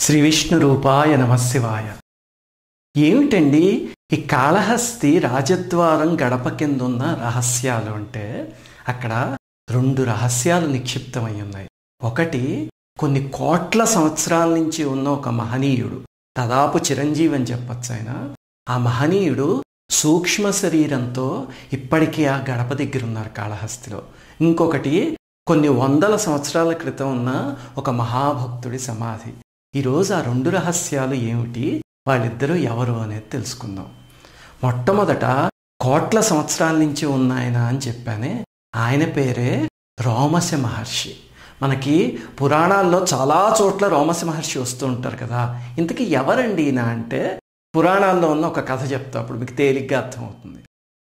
శ్రీ విష్ణు రూపాయ నమశివాయ ఏమిటండి ఈ కాళహస్తి రాజద్వారం గడప కింద ఉన్న రహస్యాలు అంటే అక్కడ రెండు రహస్యాలు నిక్షిప్తమై ఉన్నాయి ఒకటి కొన్ని కోట్ల సంవత్సరాల నుంచి ఉన్న ఒక మహనీయుడు దాదాపు చిరంజీవి అని చెప్పచ్చు ఆయన ఆ మహనీయుడు సూక్ష్మ శరీరంతో ఇప్పటికీ ఆ గడప దగ్గర ఉన్నారు కాళహస్తిలో ఇంకొకటి కొన్ని వందల సంవత్సరాల క్రితం ఉన్న ఒక మహాభక్తుడి సమాధి ఈరోజు ఆ రెండు రహస్యాలు ఏమిటి వాళ్ళిద్దరూ ఎవరు అనేది తెలుసుకుందాం మొట్టమొదట కోట్ల సంవత్సరాల నుంచి ఉన్న ఆయన అని చెప్పానే ఆయన పేరే రోమశ మహర్షి మనకి పురాణాల్లో చాలా చోట్ల రోమశ మహర్షి వస్తూ ఉంటారు కదా ఇంతకీ ఎవరండి ఈయన అంటే పురాణాల్లో ఉన్న ఒక కథ చెప్తా అప్పుడు మీకు తేలిగ్గా అర్థమవుతుంది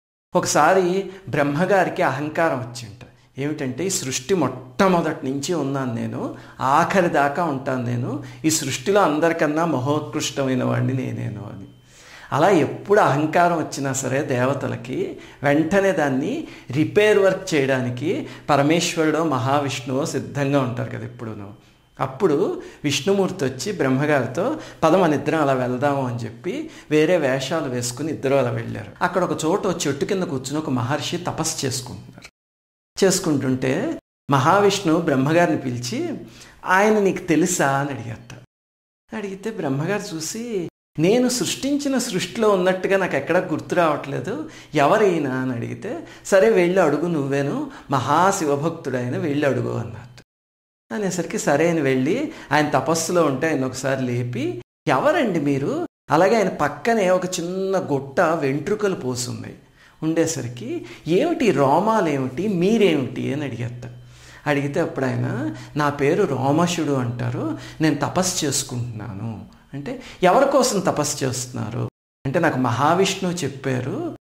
ఒకసారి బ్రహ్మగారికి అహంకారం వచ్చింట ఏమిటంటే ఈ సృష్టి మొట్టమొదటి నుంచి ఉన్నాను నేను ఆఖరి దాకా ఉంటాను నేను ఈ సృష్టిలో అందరికన్నా మహోత్కృష్టమైన వాడిని నేనేను అని అలా ఎప్పుడు అహంకారం వచ్చినా సరే దేవతలకి వెంటనే దాన్ని రిపేర్ వర్క్ చేయడానికి పరమేశ్వరుడు మహావిష్ణువు సిద్ధంగా ఉంటారు కదా ఎప్పుడును అప్పుడు విష్ణుమూర్తి వచ్చి బ్రహ్మగారితో పదం మన ఇద్దరం అలా వెళ్దాము అని చెప్పి వేరే వేషాలు వేసుకుని ఇద్దరు అలా వెళ్ళారు అక్కడ ఒక చోట చెట్టు కింద కూర్చుని ఒక మహర్షి తపస్సు చేసుకుంటున్నారు చేసుకుంటుంటే మహావిష్ణువు బ్రహ్మగారిని పిలిచి ఆయన నీకు తెలుసా అని అడిగట అడిగితే బ్రహ్మగారు చూసి నేను సృష్టించిన సృష్టిలో ఉన్నట్టుగా నాకు ఎక్కడ గుర్తు రావట్లేదు ఎవరైనా అని అడిగితే సరే వెళ్ళి అడుగు నువ్వేను మహాశివభక్తుడైన వెళ్ళి అడుగు అన్నట్టు అనేసరికి సరే అని వెళ్ళి ఆయన తపస్సులో ఉంటే ఆయన ఒకసారి లేపి ఎవరండి మీరు అలాగే ఆయన పక్కనే ఒక చిన్న గుట్ట వెంట్రుకలు పోసుంది ఉండేసరికి ఏమిటి రోమాలు ఏమిటి మీరేమిటి అని అడిగేట అడిగితే అప్పుడు ఆయన నా పేరు రోమశుడు అంటారు నేను తపస్సు చేసుకుంటున్నాను అంటే ఎవరి కోసం తపస్సు చేస్తున్నారు అంటే నాకు మహావిష్ణువు చెప్పారు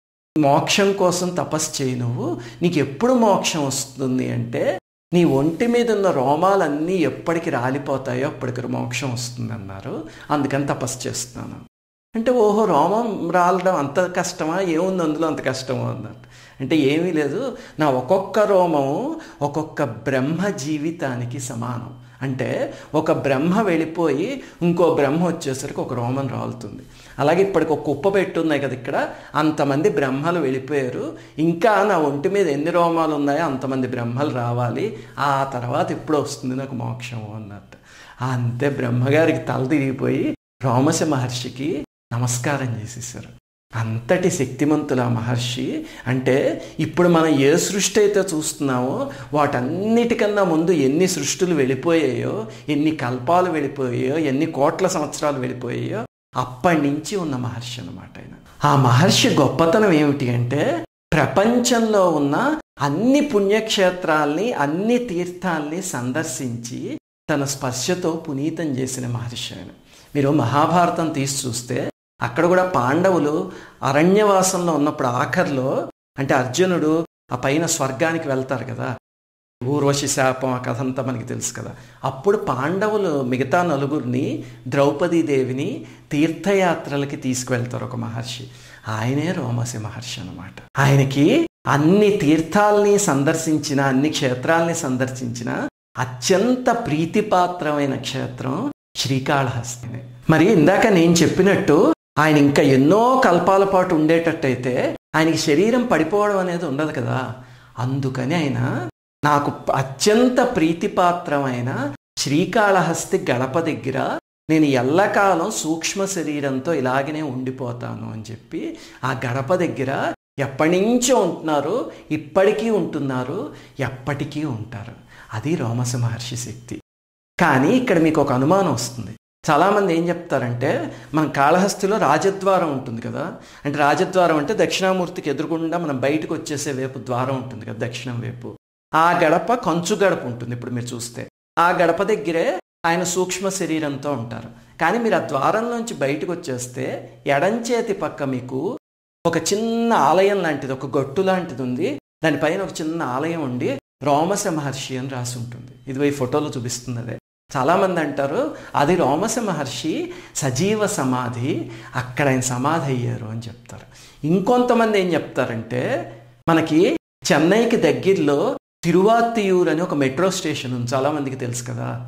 మోక్షం కోసం తపస్సు చేయి నువ్వు నీకు ఎప్పుడు మోక్షం వస్తుంది అంటే నీ ఒంటి మీద ఉన్న రోమాలన్నీ ఎప్పటికి రాలిపోతాయో అప్పటికి మోక్షం వస్తుంది అన్నారు అందుకని తపస్సు చేస్తున్నాను అంటే ఓహో రోమం రాలడం అంత కష్టమా ఏముంది అందులో అంత కష్టమా అన్నట్టు అంటే ఏమీ లేదు నా ఒక్కొక్క రోమము ఒక్కొక్క బ్రహ్మ జీవితానికి సమానం అంటే ఒక బ్రహ్మ వెళ్ళిపోయి ఇంకో బ్రహ్మ వచ్చేసరికి ఒక రోమం రాలుతుంది అలాగే ఇప్పటికి ఒక కుప్ప పెట్టున్నాయి కదా ఇక్కడ అంతమంది బ్రహ్మలు వెళ్ళిపోయారు ఇంకా నా ఒంటి మీద ఎన్ని రోమాలు ఉన్నాయో అంతమంది బ్రహ్మలు రావాలి ఆ తర్వాత ఎప్పుడు వస్తుంది నాకు మోక్షము అన్నట్టు అంతే బ్రహ్మగారికి తల తిరిగిపోయి రోమశ మహర్షికి నమస్కారం చేసేసారు అంతటి శక్తిమంతుల మహర్షి అంటే ఇప్పుడు మనం ఏ సృష్టి అయితే చూస్తున్నామో వాటన్నిటికన్నా ముందు ఎన్ని సృష్టులు వెళ్ళిపోయాయో ఎన్ని కల్పాలు వెళ్ళిపోయాయో ఎన్ని కోట్ల సంవత్సరాలు వెళ్ళిపోయాయో అప్పటి నుంచి ఉన్న మహర్షి అనమాట ఆయన ఆ మహర్షి గొప్పతనం ఏమిటి అంటే ప్రపంచంలో ఉన్న అన్ని పుణ్యక్షేత్రాల్ని అన్ని తీర్థాల్ని సందర్శించి తన స్పర్శతో పునీతం చేసిన మహర్షి ఆయన మీరు మహాభారతం తీసి చూస్తే అక్కడ కూడా పాండవులు అరణ్యవాసంలో ఉన్నప్పుడు ఆఖర్లో అంటే అర్జునుడు ఆ పైన స్వర్గానికి వెళ్తారు కదా ఊర్వశి శాపం ఆ కథ అంతా మనకి తెలుసు కదా అప్పుడు పాండవులు మిగతా నలుగురిని ద్రౌపదీదేవిని తీర్థయాత్రలకి తీసుకువెళ్తారు ఒక మహర్షి ఆయనే రోమసి మహర్షి అనమాట ఆయనకి అన్ని తీర్థాల్ని సందర్శించిన అన్ని క్షేత్రాల్ని సందర్శించిన అత్యంత ప్రీతిపాత్రమైన క్షేత్రం శ్రీకాళహస్తిని మరి ఇందాక నేను చెప్పినట్టు ఆయన ఇంకా ఎన్నో కల్పాల పాటు ఉండేటట్టయితే ఆయనకి శరీరం పడిపోవడం అనేది ఉండదు కదా అందుకని ఆయన నాకు అత్యంత ప్రీతిపాత్రమైన శ్రీకాళహస్తి గడప దగ్గర నేను ఎల్లకాలం సూక్ష్మ శరీరంతో ఇలాగనే ఉండిపోతాను అని చెప్పి ఆ గడప దగ్గర ఎప్పటి నుంచో ఉంటున్నారు ఇప్పటికీ ఉంటున్నారు ఎప్పటికీ ఉంటారు అది రోమస మహర్షి శక్తి కానీ ఇక్కడ మీకు ఒక అనుమానం వస్తుంది చాలామంది ఏం చెప్తారంటే మన కాళహస్తిలో రాజద్వారం ఉంటుంది కదా అంటే రాజద్వారం అంటే దక్షిణామూర్తికి ఎదురుకుండా మనం బయటకు వచ్చేసే వైపు ద్వారం ఉంటుంది కదా దక్షిణం వైపు ఆ గడప కంచు గడప ఉంటుంది ఇప్పుడు మీరు చూస్తే ఆ గడప దగ్గరే ఆయన సూక్ష్మ శరీరంతో ఉంటారు కానీ మీరు ఆ ద్వారంలోంచి బయటకు వచ్చేస్తే ఎడంచేతి పక్క మీకు ఒక చిన్న ఆలయం లాంటిది ఒక గట్టు లాంటిది ఉంది దానిపైన ఒక చిన్న ఆలయం ఉండి రోమస మహర్షి అని రాసి ఉంటుంది ఇది ఈ ఫోటోలో చూపిస్తుంది అదే చాలామంది అంటారు అది రోమస మహర్షి సజీవ సమాధి అక్కడ ఆయన సమాధి అయ్యారు అని చెప్తారు ఇంకొంతమంది ఏం చెప్తారంటే మనకి చెన్నైకి దగ్గరలో తిరువాత్తియూర్ అని ఒక మెట్రో స్టేషన్ ఉంది చాలామందికి తెలుసు కదా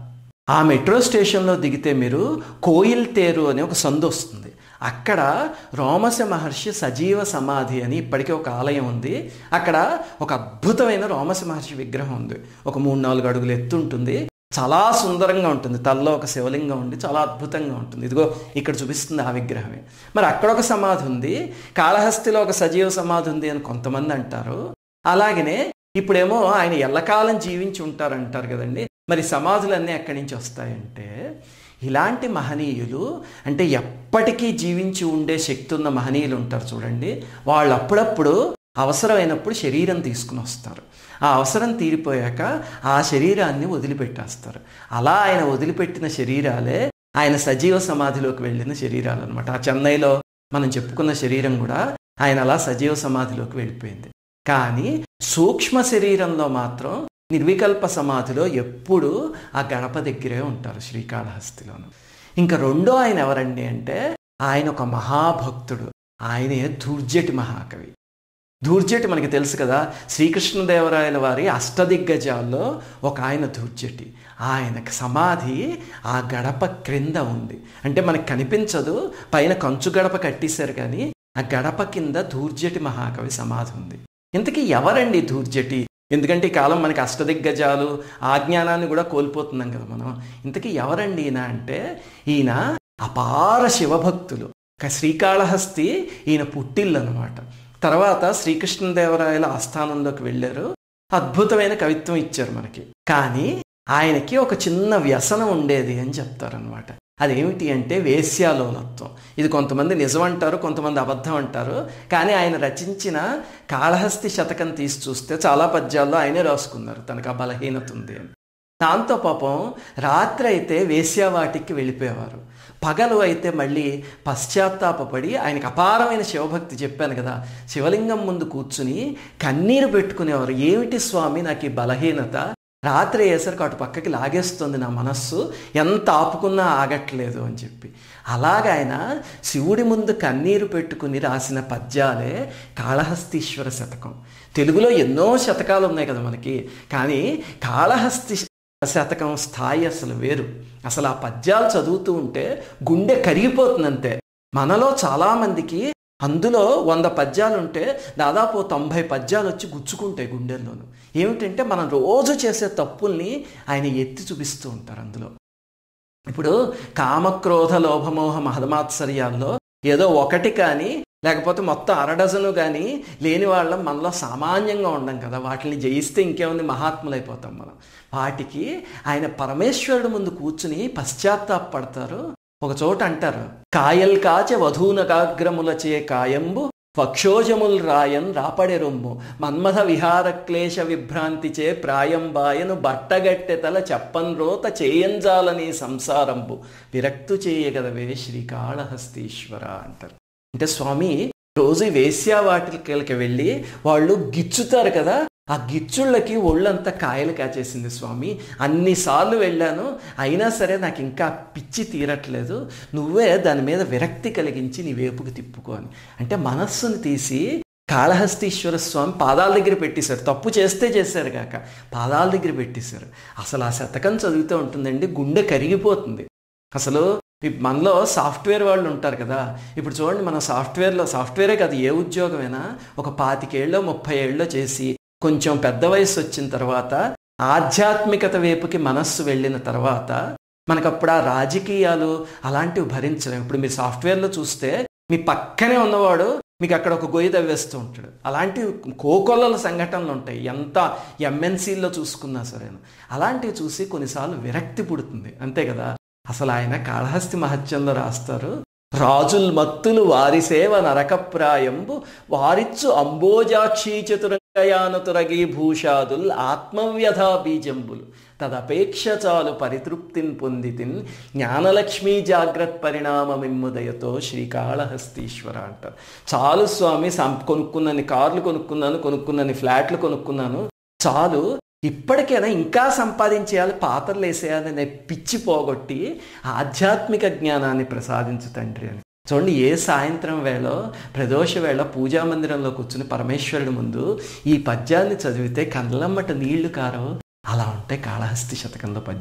ఆ మెట్రో స్టేషన్లో దిగితే మీరు కోయిల్ తేరు అనే ఒక సందు వస్తుంది అక్కడ రోమశ మహర్షి సజీవ సమాధి అని ఇప్పటికే ఒక ఆలయం ఉంది అక్కడ ఒక అద్భుతమైన రోమశ మహర్షి విగ్రహం ఉంది ఒక మూడు నాలుగు అడుగులు ఎత్తు ఉంటుంది చాలా సుందరంగా ఉంటుంది తల్లో ఒక శివలింగం ఉండి చాలా అద్భుతంగా ఉంటుంది ఇదిగో ఇక్కడ చూపిస్తుంది ఆ విగ్రహమే మరి అక్కడ ఒక సమాధి ఉంది కాళహస్తిలో ఒక సజీవ సమాధి ఉంది అని కొంతమంది అంటారు అలాగనే ఇప్పుడేమో ఆయన ఎల్లకాలం జీవించి ఉంటారంటారు కదండి మరి సమాధులన్నీ ఎక్కడి నుంచి వస్తాయంటే ఇలాంటి మహనీయులు అంటే ఎప్పటికీ జీవించి ఉండే శక్తి ఉన్న మహనీయులు ఉంటారు చూడండి వాళ్ళు అప్పుడప్పుడు అవసరమైనప్పుడు శరీరం తీసుకుని వస్తారు ఆ అవసరం తీరిపోయాక ఆ శరీరాన్ని వదిలిపెట్టేస్తారు అలా ఆయన వదిలిపెట్టిన శరీరాలే ఆయన సజీవ సమాధిలోకి వెళ్ళిన శరీరాలు అనమాట ఆ చెన్నైలో మనం చెప్పుకున్న శరీరం కూడా ఆయన అలా సజీవ సమాధిలోకి వెళ్ళిపోయింది కానీ సూక్ష్మ శరీరంలో మాత్రం నిర్వికల్ప సమాధిలో ఎప్పుడు ఆ గణప దగ్గరే ఉంటారు శ్రీకాళహస్తిలోను ఇంకా రెండో ఆయన ఎవరండి అంటే ఆయన ఒక మహాభక్తుడు ఆయనే ధూర్జటి మహాకవి ధూర్జటి మనకి తెలుసు కదా శ్రీకృష్ణదేవరాయల వారి అష్టదిగ్గజాల్లో ఒక ఆయన ధూర్జటి ఆయనకు సమాధి ఆ గడప క్రింద ఉంది అంటే మనకు కనిపించదు పైన కంచు గడప కట్టేశారు కానీ ఆ గడప కింద ధూర్జటి మహాకవి సమాధి ఉంది ఇంతకీ ఎవరండి ధూర్జటి ఎందుకంటే ఈ కాలం మనకి అష్టదిగ్గజాలు ఆ జ్ఞానాన్ని కూడా కోల్పోతున్నాం కదా మనం ఇంతకీ ఎవరండి ఈయన అంటే ఈయన అపార శివభక్తులు శ్రీకాళహస్తి ఈయన పుట్టిల్లు అనమాట తర్వాత శ్రీకృష్ణదేవరాయల ఆస్థానంలోకి వెళ్ళారు అద్భుతమైన కవిత్వం ఇచ్చారు మనకి కానీ ఆయనకి ఒక చిన్న వ్యసనం ఉండేది అని చెప్తారనమాట అదేమిటి అంటే వేశ్యాలోలత్వం ఇది కొంతమంది నిజం అంటారు కొంతమంది అబద్ధం అంటారు కానీ ఆయన రచించిన కాళహస్తి శతకం తీసి చూస్తే చాలా పద్యాల్లో ఆయనే రాసుకున్నారు తనకు ఆ బలహీనత ఉంది అని దాంతో పాపం రాత్రి అయితే వేశ్యావాటికి వెళ్ళిపోయేవారు పగలు అయితే మళ్ళీ పశ్చాత్తాపడి ఆయనకు అపారమైన శివభక్తి చెప్పాను కదా శివలింగం ముందు కూర్చుని కన్నీరు పెట్టుకునేవారు ఏమిటి స్వామి నాకు ఈ బలహీనత రాత్రి అయ్యేసరికి అటు పక్కకి లాగేస్తుంది నా మనస్సు ఎంత ఆపుకున్నా ఆగట్లేదు అని చెప్పి అలాగ ఆయన శివుడి ముందు కన్నీరు పెట్టుకుని రాసిన పద్యాలే కాళహస్తీశ్వర శతకం తెలుగులో ఎన్నో శతకాలు ఉన్నాయి కదా మనకి కానీ కాళహస్తి శతకం స్థాయి అసలు వేరు అసలు ఆ పద్యాలు చదువుతూ ఉంటే గుండె కరిగిపోతుందంతే మనలో చాలామందికి అందులో వంద పద్యాలు ఉంటే దాదాపు తొంభై పద్యాలు వచ్చి గుచ్చుకుంటాయి గుండెల్లోను ఏమిటంటే మనం రోజు చేసే తప్పుల్ని ఆయన ఎత్తి చూపిస్తూ ఉంటారు అందులో ఇప్పుడు కామక్రోధ లోభమోహ మహదమాత్సర్యాల్లో ఏదో ఒకటి కానీ లేకపోతే మొత్తం అరడజను కానీ లేని వాళ్ళం మనలో సామాన్యంగా ఉండం కదా వాటిని జయిస్తే ఇంకేముంది మహాత్ములైపోతాం మనం వాటికి ఆయన పరమేశ్వరుడు ముందు కూర్చుని పశ్చాత్తాపడతారు ఒక చోట అంటారు కాయల్ కాచె వధూనకాగ్రములచే కాయంబు పక్షోజముల్ రాయన్ రాపడే రొమ్ము మన్మథ విహార క్లేశ విభ్రాంతిచే ప్రాయంబాయను బట్టగట్టెతల చెప్పన్ రోత చేయంజాలని సంసారంబు విరక్తు చేయగదవే శ్రీకాళహస్తీశ్వర అంటారు అంటే స్వామి రోజు వేశ్యావాటికి వెళ్ళి వాళ్ళు గిచ్చుతారు కదా ఆ గిచ్చుళ్ళకి ఒళ్ళంతా కాయలు కాచేసింది స్వామి అన్నిసార్లు వెళ్ళాను అయినా సరే నాకు ఇంకా పిచ్చి తీరట్లేదు నువ్వే దాని మీద విరక్తి కలిగించి నీ వేపుకు తిప్పుకోని అంటే మనస్సును తీసి కాళహస్తీశ్వర స్వామి పాదాల దగ్గర పెట్టేశారు తప్పు చేస్తే చేశారు కాక పాదాల దగ్గర పెట్టేశారు అసలు ఆ శతకం చదివితే ఉంటుందండి గుండె కరిగిపోతుంది అసలు మనలో సాఫ్ట్వేర్ వాళ్ళు ఉంటారు కదా ఇప్పుడు చూడండి మన సాఫ్ట్వేర్లో సాఫ్ట్వేరే కాదు ఏ ఉద్యోగమైనా ఒక పాతికేళ్ళలో ముప్పై ఏళ్ళలో చేసి కొంచెం పెద్ద వయసు వచ్చిన తర్వాత ఆధ్యాత్మికత వైపుకి మనస్సు వెళ్ళిన తర్వాత మనకు అప్పుడు ఆ రాజకీయాలు అలాంటివి భరించలేము ఇప్పుడు మీరు సాఫ్ట్వేర్లో చూస్తే మీ పక్కనే ఉన్నవాడు మీకు అక్కడ ఒక గొయ్యి తవ్వేస్తూ ఉంటాడు అలాంటివి కోకొల్లల సంఘటనలు ఉంటాయి ఎంత ఎంఎన్సీల్లో చూసుకున్నా సరేను అలాంటివి చూసి కొన్నిసార్లు విరక్తి పుడుతుంది అంతే కదా అసలు ఆయన కాళహస్తి మహత్యంలో రాస్తారు రాజుల్ మత్తులు వారి సేవ నరకప్రాయంబు వారిచ్చు అంబోజాక్షి చతురంగయానుతురగి భూషాదుల్ ఆత్మవ్యధా బీజంబులు తదపేక్ష చాలు పరితృప్తిని పొందితిన్ జ్ఞానలక్ష్మీ జాగ్రత్త పరిణామమిమ్ముదయతో శ్రీకాళహస్తీశ్వర అంటారు చాలు స్వామి కొనుక్కున్నని కార్లు కొనుక్కున్నాను కొనుక్కున్నని ఫ్లాట్లు కొనుక్కున్నాను చాలు ఇప్పటికైనా ఇంకా సంపాదించేయాలి పాత్రలు వేసేయాలనే పిచ్చి పోగొట్టి ఆధ్యాత్మిక జ్ఞానాన్ని ప్రసాదించు తండ్రి అని చూడండి ఏ సాయంత్రం వేళ ప్రదోష వేళ పూజా మందిరంలో కూర్చుని పరమేశ్వరుడి ముందు ఈ పద్యాన్ని చదివితే కళ్ళమ్మట నీళ్లు కారవు అలా ఉంటాయి కాళహస్తి శతకంలో పద్యాలు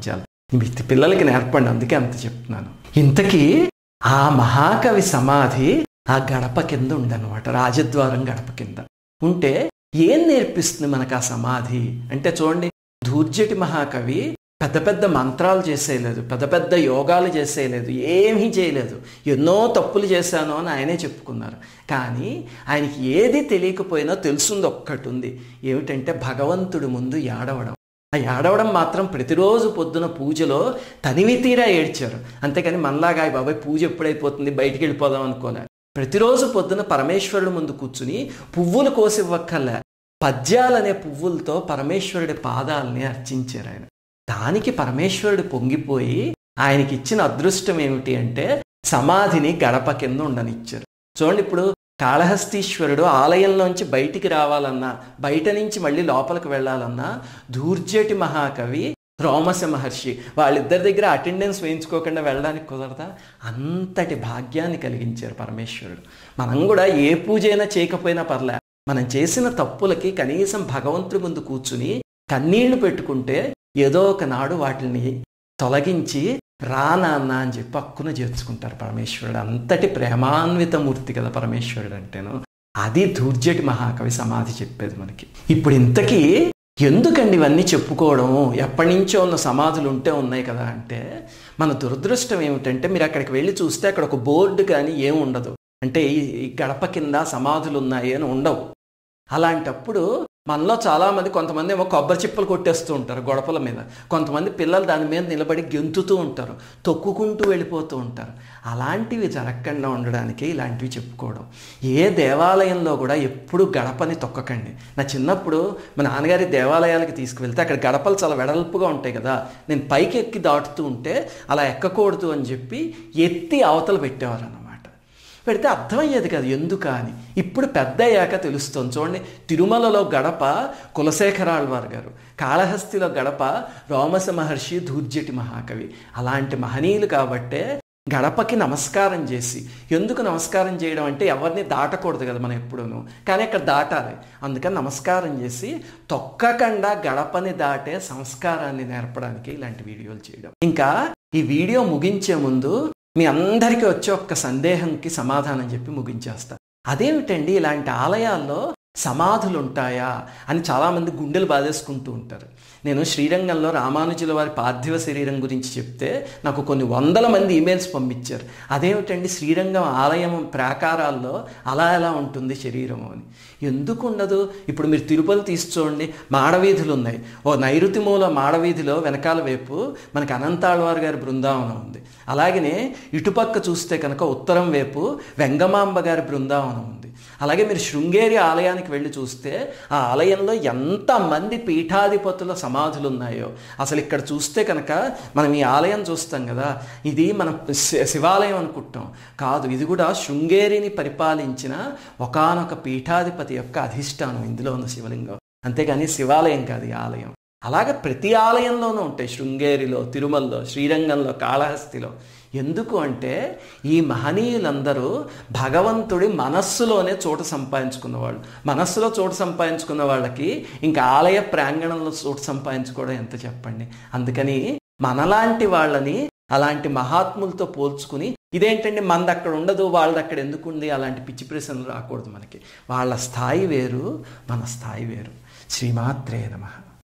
మీ పిల్లలకి నేర్పండి అందుకే అంత చెప్తున్నాను ఇంతకీ ఆ మహాకవి సమాధి ఆ గడప కింద ఉండనమాట రాజద్వారం గడప కింద ఉంటే ఏం నేర్పిస్తుంది మనకు ఆ సమాధి అంటే చూడండి ధూర్జటి మహాకవి పెద్ద పెద్ద మంత్రాలు చేసేయలేదు పెద్ద పెద్ద యోగాలు చేసేయలేదు ఏమీ చేయలేదు ఎన్నో తప్పులు చేశాను అని ఆయనే చెప్పుకున్నారు కానీ ఆయనకి ఏది తెలియకపోయినా తెలుసుంది ఒక్కటి ఉంది ఏమిటంటే భగవంతుడి ముందు ఏడవడం ఆ ఏడవడం మాత్రం ప్రతిరోజు పొద్దున పూజలో తనివి తీరా ఏడ్చారు అంతేకాని మనలాగా "అయ్ బాబాయ్ పూజ ఎప్పుడైపోతుంది బయటికి వెళ్ళిపోదాం అనుకోలే ప్రతిరోజు పొద్దున పరమేశ్వరుడు ముందు కూర్చుని పువ్వులు కోసివ్వక్కర్లే పద్యాలనే పువ్వులతో పరమేశ్వరుడి పాదాలని అర్చించారు ఆయన దానికి పరమేశ్వరుడు పొంగిపోయి ఆయనకి ఇచ్చిన అదృష్టం ఏమిటి అంటే సమాధిని గడప కింద ఉండనిచ్చారు చూడండి ఇప్పుడు కాళహస్తీశ్వరుడు ఆలయంలోంచి బయటికి రావాలన్నా బయట నుంచి మళ్ళీ లోపలికి వెళ్ళాలన్నా ధూర్జటి మహాకవి రోమస మహర్షి వాళ్ళిద్దరి దగ్గర అటెండెన్స్ వేయించుకోకుండా వెళ్ళడానికి కుదరదా అంతటి భాగ్యాన్ని కలిగించారు పరమేశ్వరుడు మనం కూడా ఏ పూజ అయినా చేయకపోయినా పర్లే మనం చేసిన తప్పులకి కనీసం భగవంతుడి ముందు కూర్చుని కన్నీళ్లు పెట్టుకుంటే ఏదో ఒక నాడు వాటిని తొలగించి రా నాన్న అని చెప్పి హక్కున చేర్చుకుంటారు పరమేశ్వరుడు అంతటి ప్రేమాన్విత మూర్తి కదా పరమేశ్వరుడు అంటేను అది ధూర్జటి మహాకవి సమాధి చెప్పేది మనకి ఇప్పుడు ఇంతకీ ఎందుకండి ఇవన్నీ చెప్పుకోవడం ఎప్పటి నుంచో ఉన్న సమాధులు ఉంటే ఉన్నాయి కదా అంటే మన దురదృష్టం ఏమిటంటే మీరు అక్కడికి వెళ్ళి చూస్తే అక్కడ ఒక బోర్డు కానీ ఏం ఉండదు అంటే ఈ ఈ గడప కింద సమాధులు ఉన్నాయి అని ఉండవు అలాంటప్పుడు మనలో చాలామంది కొంతమంది ఏమో కొబ్బరి చిప్పలు కొట్టేస్తూ ఉంటారు గొడపల మీద కొంతమంది పిల్లలు దాని మీద నిలబడి గెంతుతూ ఉంటారు తొక్కుకుంటూ వెళ్ళిపోతూ ఉంటారు అలాంటివి జరగకుండా ఉండడానికి ఇలాంటివి చెప్పుకోవడం ఏ దేవాలయంలో కూడా ఎప్పుడు గడపని తొక్కకండి నా చిన్నప్పుడు మా నాన్నగారి దేవాలయాలకి తీసుకువెళ్తే అక్కడ గడపలు చాలా వెడల్పుగా ఉంటాయి కదా నేను పైకి ఎక్కి దాటుతూ ఉంటే అలా ఎక్కకూడదు అని చెప్పి ఎత్తి అవతల పెట్టేవారు అన్నమాట పెడితే అర్థమయ్యేది కదా ఎందుక అని ఇప్పుడు పెద్ద అయ్యాక తెలుస్తుంది చూడండి తిరుమలలో గడప కులశేఖరాళ్వార్ గారు కాళహస్తిలో గడప రోమస మహర్షి ధూర్జటి మహాకవి అలాంటి మహనీయులు కాబట్టే గడపకి నమస్కారం చేసి ఎందుకు నమస్కారం చేయడం అంటే ఎవరిని దాటకూడదు కదా మనం ఎప్పుడూను కానీ అక్కడ దాటాలి అందుకని నమస్కారం చేసి తొక్కకుండా గడపని దాటే సంస్కారాన్ని నేర్పడానికి ఇలాంటి వీడియోలు చేయడం ఇంకా ఈ వీడియో ముగించే ముందు మీ అందరికీ వచ్చే ఒక్క సందేహంకి సమాధానం చెప్పి ముగించేస్తా అదేమిటండి ఇలాంటి ఆలయాల్లో సమాధులు ఉంటాయా అని చాలామంది గుండెలు బాధేసుకుంటూ ఉంటారు నేను శ్రీరంగంలో రామానుజుల వారి పార్థివ శరీరం గురించి చెప్తే నాకు కొన్ని వందల మంది ఈమెయిల్స్ పంపించారు అదేమిటండి శ్రీరంగం ఆలయం ప్రాకారాల్లో అలా ఎలా ఉంటుంది శరీరం అని ఎందుకు ఉండదు ఇప్పుడు మీరు తిరుపతి తీసి చూడండి మాడవీధులు ఉన్నాయి ఓ నైరుతి మూల మాడవీధిలో వెనకాల వైపు మనకి అనంతాళ్వార్ గారి బృందావనం ఉంది అలాగనే ఇటుపక్క చూస్తే కనుక ఉత్తరం వైపు వెంగమాంబ గారి బృందావనం ఉంది అలాగే మీరు శృంగేరి ఆలయానికి వెళ్ళి చూస్తే ఆ ఆలయంలో ఎంతమంది పీఠాధిపతుల సమాధులు ఉన్నాయో అసలు ఇక్కడ చూస్తే కనుక మనం ఈ ఆలయం చూస్తాం కదా ఇది మనం శి- శివాలయం అనుకుంటాం కాదు ఇది కూడా శృంగేరిని పరిపాలించిన ఒకానొక పీఠాధిపతి యొక్క అధిష్టానం ఇందులో ఉన్న శివలింగం అంతేగాని శివాలయం కాదు ఈ ఆలయం అలాగే ప్రతి ఆలయంలోనూ ఉంటాయి శృంగేరిలో తిరుమలలో శ్రీరంగంలో కాళహస్తిలో ఎందుకు అంటే ఈ మహనీయులందరూ భగవంతుడి మనస్సులోనే చోటు సంపాదించుకున్న వాళ్ళు మనస్సులో చోటు సంపాదించుకున్న వాళ్ళకి ఇంకా ఆలయ ప్రాంగణంలో చోటు సంపాదించుకోవడం ఎంత చెప్పండి అందుకని మనలాంటి వాళ్ళని అలాంటి మహాత్ములతో పోల్చుకుని ఇదేంటండి మనది అక్కడ ఉండదు వాళ్ళది అక్కడ ఎందుకుంది అలాంటి పిచ్చి ప్రశ్నలు రాకూడదు మనకి వాళ్ళ స్థాయి వేరు మన స్థాయి వేరు శ్రీమాత్రే నమః